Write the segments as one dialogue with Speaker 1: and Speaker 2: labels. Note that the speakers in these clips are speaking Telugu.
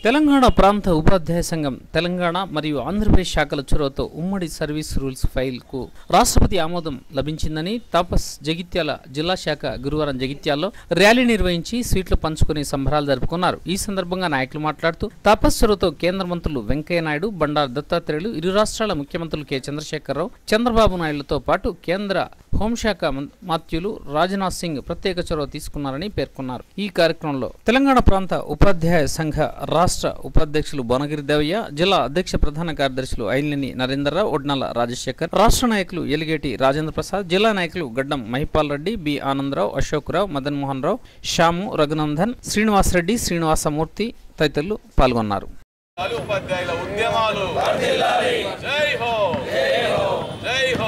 Speaker 1: తెలంగాణ ప్రాంత ఉపాధ్యాయ సంఘం తెలంగాణ మరియు ఆంధ్రప్రదేశ్ శాఖల చొరవతో ఉమ్మడి సర్వీస్ రూల్స్ ఫైల్కు రాష్ట్రపతి ఆమోదం లభించిందని తాపస్ జగిత్యాల జిల్లా శాఖ గురువారం జగిత్యాల్లో ర్యాలీ నిర్వహించి స్వీట్లు పంచుకుని సంబరాలు జరుపుకున్నారు ఈ సందర్భంగా నాయకులు మాట్లాడుతూ తాపస్ చొరవతో కేంద్ర మంత్రులు వెంకయ్య నాయుడు బండారు దత్తాత్రేయులు ఇరు రాష్ట్రాల ముఖ్యమంత్రులు కె చంద్రశేఖరరావు చంద్రబాబు నాయుడులతో పాటు కేంద్ర హోంశాఖ మం- మాత్యులు రాజ్నాథ్ సింగ్ ప్రత్యేక చొరవ తీసుకున్నారని పేర్కొన్నారు ఈ కార్యక్రమంలో తెలంగాణ ప్రాంత ఉపాధ్యాయ సంఘ రాష్ట్ర ఉపాధ్యక్షులు బొనగిరి దేవయ్య జిల్లా అధ్యక్ష ప్రధాన కార్యదర్శులు ఐలిని నరేందర్రావు ఒడ్నాల రాజశేఖర్ రాష్ట్ర నాయకులు ఎలిగేటి రాజేంద్ర ప్రసాద్ జిల్లా నాయకులు గడ్డం మహిపాల్ రెడ్డి బి ఆనందరావు అశోక్ రావు మదన్ మోహన్ రావు శ్యాము రఘునందన్ శ్రీనివాసరెడ్డి శ్రీనివాసమూర్తి తదితరులు పాల్గొన్నారు
Speaker 2: బాలు ఉపాధ్యాయుల ఉద్యమాలు జై హో జై హో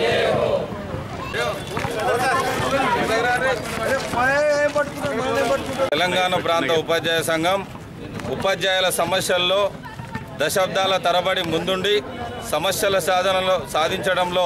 Speaker 2: తెలంగాణ ప్రాంత ఉపాధ్యాయ సంఘం ఉపాధ్యాయుల సమస్యల్లో దశాబ్దాల తరబడి ముందుండి సమస్యల సాధనలో సాధించడంలో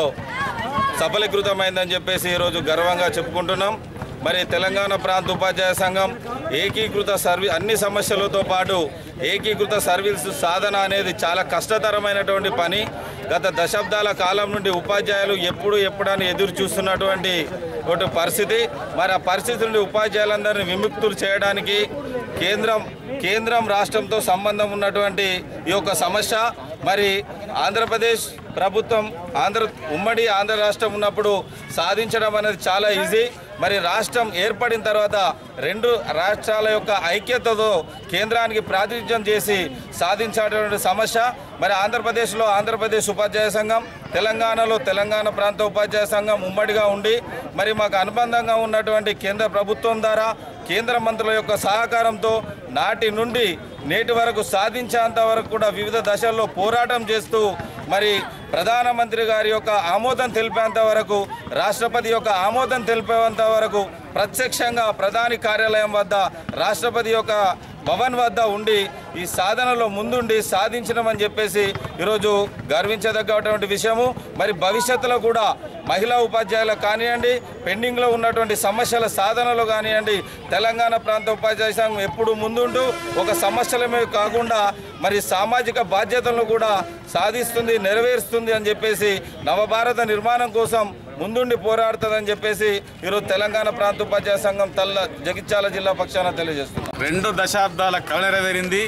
Speaker 2: సఫలీకృతమైందని చెప్పేసి ఈరోజు గర్వంగా చెప్పుకుంటున్నాం మరి తెలంగాణ ప్రాంత ఉపాధ్యాయ సంఘం ఏకీకృత సర్వీ అన్ని సమస్యలతో పాటు ఏకీకృత సర్వీస్ సాధన అనేది చాలా కష్టతరమైనటువంటి పని గత దశాబ్దాల కాలం నుండి ఉపాధ్యాయులు ఎప్పుడు ఎప్పుడని ఎదురు చూస్తున్నటువంటి ఒకటి పరిస్థితి మరి ఆ పరిస్థితి నుండి ఉపాధ్యాయులందరినీ విముక్తులు చేయడానికి కేంద్రం కేంద్రం రాష్ట్రంతో సంబంధం ఉన్నటువంటి ఈ యొక్క సమస్య మరి ఆంధ్రప్రదేశ్ ప్రభుత్వం ఆంధ్ర ఉమ్మడి ఆంధ్ర రాష్ట్రం ఉన్నప్పుడు సాధించడం అనేది చాలా ఈజీ మరి రాష్ట్రం ఏర్పడిన తర్వాత రెండు రాష్ట్రాల యొక్క ఐక్యతతో కేంద్రానికి ప్రాతినిధ్యం చేసి సాధించేటువంటి సమస్య మరి ఆంధ్రప్రదేశ్లో ఆంధ్రప్రదేశ్ ఉపాధ్యాయ సంఘం తెలంగాణలో తెలంగాణ ప్రాంత ఉపాధ్యాయ సంఘం ఉమ్మడిగా ఉండి మరి మాకు అనుబంధంగా ఉన్నటువంటి కేంద్ర ప్రభుత్వం ద్వారా కేంద్ర మంత్రుల యొక్క సహకారంతో నాటి నుండి నేటి వరకు సాధించేంత వరకు కూడా వివిధ దశల్లో పోరాటం చేస్తూ మరి ప్రధానమంత్రి గారి యొక్క ఆమోదం తెలిపేంత వరకు రాష్ట్రపతి యొక్క ఆమోదం తెలిపేంత వరకు ప్రత్యక్షంగా ప్రధాని కార్యాలయం వద్ద రాష్ట్రపతి యొక్క భవన్ వద్ద ఉండి ఈ సాధనలో ముందుండి సాధించడం చెప్పేసి ఈరోజు గర్వించదగ్గటువంటి విషయము మరి భవిష్యత్తులో కూడా మహిళా ఉపాధ్యాయులకు కానివ్వండి పెండింగ్లో ఉన్నటువంటి సమస్యల సాధనలో కానివ్వండి తెలంగాణ ప్రాంత ఉపాధ్యాయ సంఘం ఎప్పుడు ముందుంటూ ఒక సమస్యలమే కాకుండా మరి సామాజిక బాధ్యతలను కూడా సాధిస్తుంది నెరవేరుస్తుంది అని చెప్పేసి నవభారత నిర్మాణం కోసం ముందుండి పోరాడుతుందని చెప్పేసి ఈరోజు తెలంగాణ ప్రాంత ఉపాధ్యాయ సంఘం తల్ల జగిత్యాల జిల్లా పక్షాన తెలియజేస్తున్నాం
Speaker 3: రెండు దశాబ్దాల కళ నెరవేరింది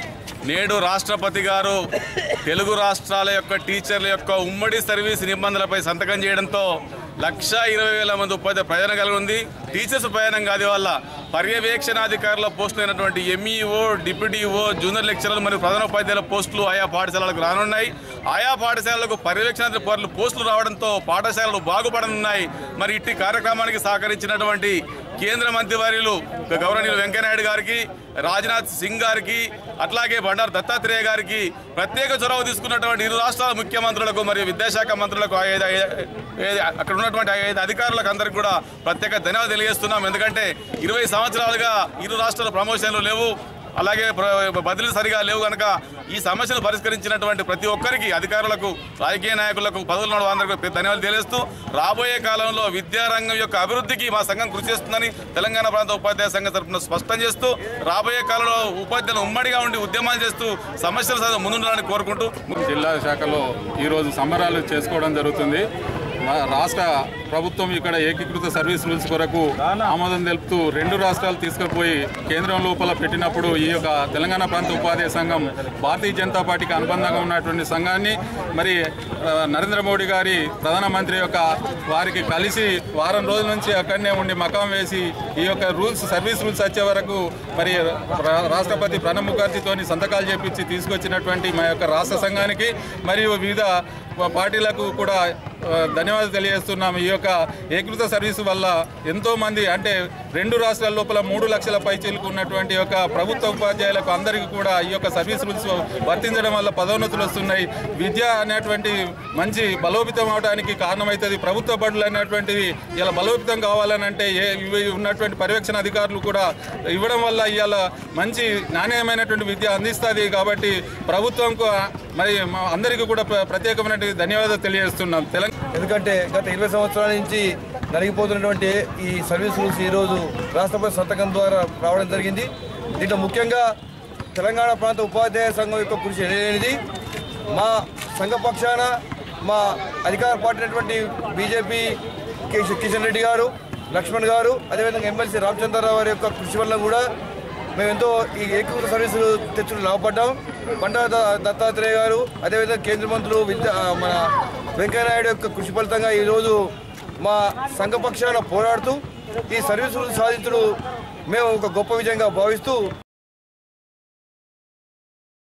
Speaker 3: నేడు రాష్ట్రపతి గారు తెలుగు రాష్ట్రాల యొక్క టీచర్ల యొక్క ఉమ్మడి సర్వీస్ నిబంధనలపై సంతకం చేయడంతో లక్ష ఇరవై వేల మంది ఉపాధ్యాయ ప్రయోజనం కలిగి ఉంది టీచర్స్ ప్రయాణం కాదు వల్ల పర్యవేక్షణాధికారుల పోస్టులు అయినటువంటి ఎంఈఓ డిప్యూటీఓ జూనియర్ లెక్చరర్లు మరియు ప్రధాన ఉపాధ్యాయుల పోస్టులు ఆయా పాఠశాలలకు రానున్నాయి ఆయా పాఠశాలలకు పర్యవేక్షణాధికారులు పోస్టులు రావడంతో పాఠశాలలు బాగుపడనున్నాయి మరి ఇట్టి కార్యక్రమానికి సహకరించినటువంటి కేంద్ర మంత్రివర్యులు గౌరవనీయులు వెంకయ్యనాయుడు గారికి రాజ్నాథ్ సింగ్ గారికి అట్లాగే బండారు దత్తాత్రేయ గారికి ప్రత్యేక చొరవ తీసుకున్నటువంటి ఇరు రాష్ట్రాల ముఖ్యమంత్రులకు మరియు విద్యాశాఖ మంత్రులకు ఐదు ఐదు- ఐదు- అక్కడ ఉన్నటువంటి ఐదు అధికారులకు అందరికి కూడా ప్రత్యేక ధన్యవాదాలు తెలియజేస్తున్నాం ఎందుకంటే ఇరవై సంవత్సరాలుగా ఇరు రాష్ట్రాల ప్రమోషన్లు లేవు అలాగే ప్ర- బదిలీలు సరిగా లేవు కనుక ఈ సమస్యను పరిష్కరించినటువంటి ప్రతి ఒక్కరికి అధికారులకు రాజకీయ నాయకులకు పదవులు ఉన్న అందరికీ ధన్యవాదాలు తెలియజేస్తూ రాబోయే కాలంలో విద్యారంగం యొక్క అభివృద్ధికి మా సంఘం కృషి చేస్తుందని తెలంగాణ ప్రాంత ఉపాధ్యాయ సంఘం తరఫున స్పష్టం చేస్తూ రాబోయే కాలంలో ఉపాధ్యాయులు ఉమ్మడిగా ఉండి ఉద్యమాలు చేస్తూ సమస్యల సాధన ముందుండాలని కోరుకుంటూ
Speaker 4: జిల్లా శాఖలో ఈరోజు సంబరాలు చేసుకోవడం జరుగుతుంది రా- రాష్ట్ర ప్రభుత్వం ఇక్కడ ఏకీకృత సర్వీస్ రూల్స్ కొరకు ఆమోదం తెలుపుతూ రెండు రాష్ట్రాలు తీసుకుపోయి కేంద్రం లోపల పెట్టినప్పుడు ఈ యొక్క తెలంగాణ ప్రాంత ఉపాధ్యాయ సంఘం భారతీయ జనతా పార్టీకి అనుబంధంగా ఉన్నటువంటి సంఘాన్ని మరి ఆ, నరేంద్ర మోడీ గారి ప్రధానమంత్రి యొక్క వారికి కలిసి వారం రోజుల నుంచి అక్కడనే ఉండి మకాం వేసి ఈ యొక్క రూల్స్ సర్వీస్ రూల్స్ వచ్చే వరకు మరి రా- రాష్ట్రపతి ప్రణబ్ ముఖర్జీతోని సంతకాలు చేపించి తీసుకొచ్చినటువంటి మా యొక్క రాష్ట్ర సంఘానికి మరియు వివిధ పార్టీలకు కూడా ఆ, ధన్యవాదాలు తెలియజేస్తున్నాం ఈ యొక్క ఏకృత సర్వీసు వల్ల ఎంతో మంది అంటే రెండు రాష్ట్రాల లోపల మూడు లక్షల పైచీలకు ఉన్నటువంటి యొక్క ప్రభుత్వ ఉపాధ్యాయులకు అందరికీ కూడా ఈ యొక్క సర్వీస్ రూల్స్ వర్తించడం వల్ల పదోన్నతులు వస్తున్నాయి విద్య అనేటువంటి మంచి బలోపేతం అవడానికి కారణమవుతుంది ప్రభుత్వ బడులు అనేటువంటివి ఇలా బలోపేతం కావాలని అంటే ఏ ఇవి ఉన్నటువంటి పర్యవేక్షణ అధికారులు కూడా ఇవ్వడం వల్ల ఇవాళ మంచి నాణ్యమైనటువంటి విద్య అందిస్తుంది కాబట్టి ప్రభుత్వంకు మరి మా అందరికీ కూడా ప్ర- ప్రత్యేకమైనటువంటి ధన్యవాదాలు తెలియజేస్తున్నాం తెలంగాణ
Speaker 5: ఎందుకంటే గత ఇరవై సంవత్సరాల నుంచి నలిగిపోతున్నటువంటి ఈ సర్వీస్ రూల్స్ ఈరోజు రాష్ట్రపతి సంతకం ద్వారా రావడం జరిగింది దీంట్లో ముఖ్యంగా తెలంగాణ ప్రాంత ఉపాధ్యాయ సంఘం యొక్క కృషి ఎనలేనిది మా సంఘ పక్షాన మా అధికార పార్టీ అయినటువంటి బీజేపీ కిష- కిషన్ రెడ్డి గారు లక్ష్మణ్ గారు అదేవిధంగా ఎమ్మెల్సీ రామచంద్రరావు గారి యొక్క కృషి వల్ల కూడా మేము ఎంతో ఈ ఏకీకృత సర్వీసులు తెచ్చుకుని లాభపడ్డాం బండా ద- దత్తాత్రేయ గారు అదేవిధంగా కేంద్ర మంత్రులు విద్యా ఆ, మన వెంకయ్యనాయుడు యొక్క కృషి ఫలితంగా ఈరోజు మా సంఘ పక్షాన పోరాడుతూ ఈ సర్వీసులు సాధించడం మేము ఒక గొప్ప విజయంగా భావిస్తూ